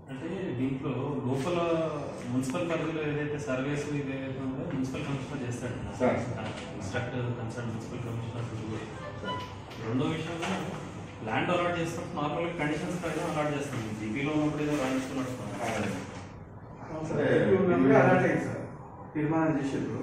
అంటే దీంట్లో లోపల మున్సిపల్ పరిధిలో ఏదైతే సర్వేస్ ఇది ఏదైతే ఉందో మున్సిపల్ కమిషనర్ చేస్తాడు sir. Instruct concern municipal commissioner రెండో విషయం ల్యాండ్ అలాట్ చేసినప్పుడు నార్మల్గా కండిషన్స్ ప్రకారం అలాట్ చేస్తాం జీపీలో ఉన్నప్పుడు ఏదో రాయించుకున్నాడు సరే, ఉన్నప్పుడే అలాంటి అయింది సార్ తీర్మానం చేసేప్పుడు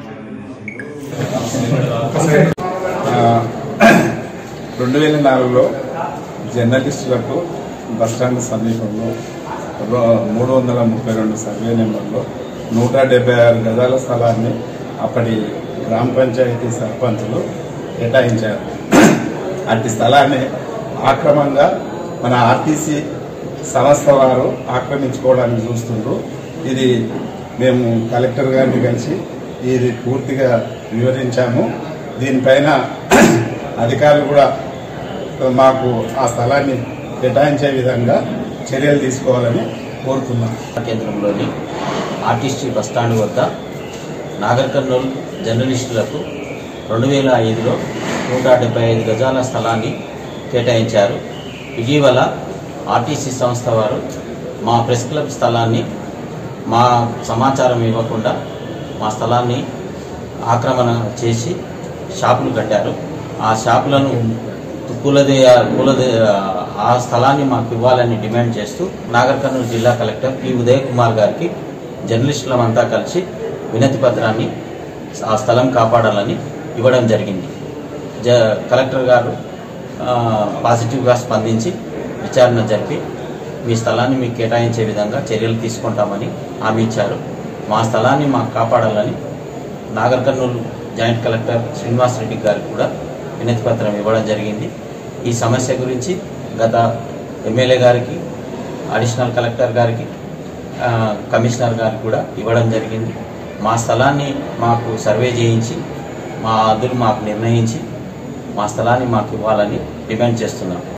రెండు వేల నాలుగులో జర్నలిస్టులకు బస్టాండ్ సమీపంలో రో- మూడు వందల ముప్పై రెండు సర్వే నెంబర్లో నూట డెబ్బై ఆరు గజాల స్థలాన్ని అప్పటి గ్రామ పంచాయతీ సర్పంచులు కేటాయించారు అట్టి స్థలాన్ని ఆక్రమంగా మన ఆర్టీసీ సంస్థ వారు ఆక్రమించుకోవడానికి చూస్తుండ్రు ఇది మేము కలెక్టర్ గారిని కలిసి ఇది పూర్తిగా వివరించాము దీనిపైన అధికారులు కూడా మాకు ఆ స్థలాన్ని కేటాయించే విధంగా చర్యలు తీసుకోవాలని కోరుతున్నాం కేంద్రంలోని ఆర్టీసీ బస్టాండ్ వద్ద నాగర్ కర్నూలు జర్నలిస్టులకు రెండు వేల ఐదులో నూట డెబ్బై ఐదు గజాల స్థలాన్ని కేటాయించారు ఇటీవల ఆర్టీసీ సంస్థ వారు మా ప్రెస్ క్లబ్ స్థలాన్ని మా సమాచారం ఇవ్వకుండా మా స్థలాన్ని ఆక్రమణ చేసి షాపులు కట్టారు ఆ షాపులను కూలదే కూలదే ఆ స్థలాన్ని మాకు ఇవ్వాలని డిమాండ్ చేస్తూ నాగర్ కర్నూలు జిల్లా కలెక్టర్ పి ఉదయ్ కుమార్ గారికి జర్నలిస్టులమంతా కలిసి వినతి పత్రాన్ని ఆ స్థలం కాపాడాలని ఇవ్వడం జరిగింది జ కలెక్టర్ గారు ఆ, పాజిటివ్గా స్పందించి విచారణ జరిపి మీ స్థలాన్ని మీకు కేటాయించే విధంగా చర్యలు తీసుకుంటామని హామీ ఇచ్చారు మా స్థలాన్ని మాకు కాపాడాలని నాగర్ కర్నూలు జాయింట్ కలెక్టర్ శ్రీనివాస్ రెడ్డి గారికి కూడా వినతి పత్రం ఇవ్వడం జరిగింది ఈ సమస్య గురించి గత ఎమ్మెల్యే గారికి అడిషనల్ కలెక్టర్ గారికి ఆ, కమిషనర్ గారికి కూడా ఇవ్వడం జరిగింది మా స్థలాన్ని మాకు సర్వే చేయించి మా అదులు మాకు నిర్ణయించి మా స్థలాన్ని మాకు ఇవ్వాలని డిమాండ్ చేస్తున్నాం